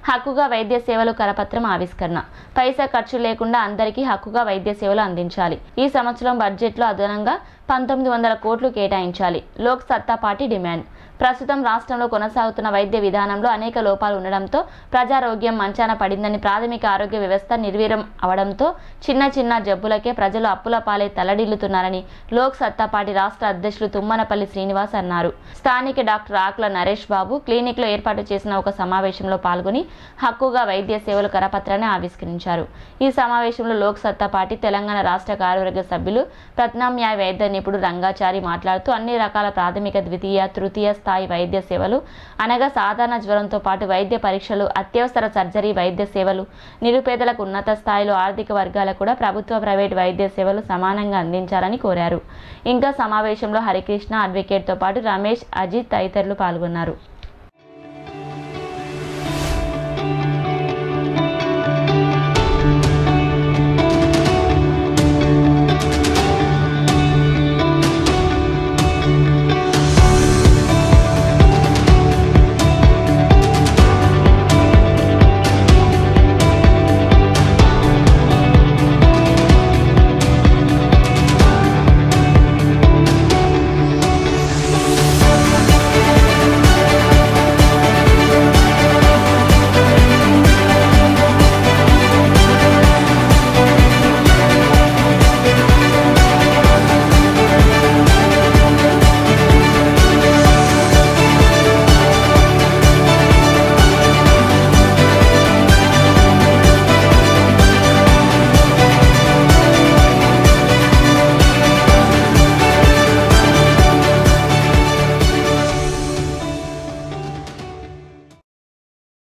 హక్కుగా వైద్య సేవలు కరపత్రం ఆవిష్కరణ పైసా ఖర్చు లేకుండా అందరికీ హక్కుగా వైద్య సేవలు అందించాలి ఈ సంవత్సరం బడ్జెట్లో అదనంగా పంతొమ్మిది వందల కోట్లు కేటాయించాలి లోక్ సత్తా పార్టీ డిమాండ్ ప్రస్తుతం రాష్ట్రంలో కొనసాగుతున్న వైద్య విధానంలో అనేక లోపాలు ఉండడంతో ప్రజారోగ్యం మంచాన పడిందని ప్రాథమిక ఆరోగ్య వ్యవస్థ నిర్వీర్యం అవడంతో చిన్న చిన్న జబ్బులకే ప్రజలు అప్పుల పాలై తల్లడిల్లుతున్నారని లోక్ సత్తా పార్టీ రాష్ట్ర అధ్యక్షులు తుమ్మనపల్లి శ్రీనివాస్ అన్నారు స్థానిక డాక్టర్ ఆకుల నరేష్ బాబు క్లినిక్లో ఏర్పాటు చేసిన ఒక సమావేశంలో పాల్గొని హక్కుగా వైద్య సేవలు కరపత్రాన్ని ఆవిష్కరించారు ఈ సమావేశంలో లోక్ సత్తా పార్టీ తెలంగాణ రాష్ట్ర కార్యవర్గ సభ్యులు ప్రత్యామ్నాయ వైద్య నిపుణుడు రంగాచారి మాట్లాడుతూ అన్ని రకాల ప్రాథమిక ద్వితీయ తృతీయ స్థాయి వైద్య సేవలు అనగా సాధారణ జ్వరంతో పాటు వైద్య పరీక్షలు అత్యవసర సర్జరీ వైద్య సేవలు నిరుపేదలకు ఉన్నత స్థాయిలో ఆర్థిక వర్గాలకు కూడా ప్రభుత్వ ప్రైవేట్ వైద్య సేవలు సమానంగా అందించాలని కోరారు ఇంకా సమావేశంలో హరికృష్ణ అడ్వకేట్తో పాటు రమేష్ అజిత్ తదితరులు పాల్గొన్నారు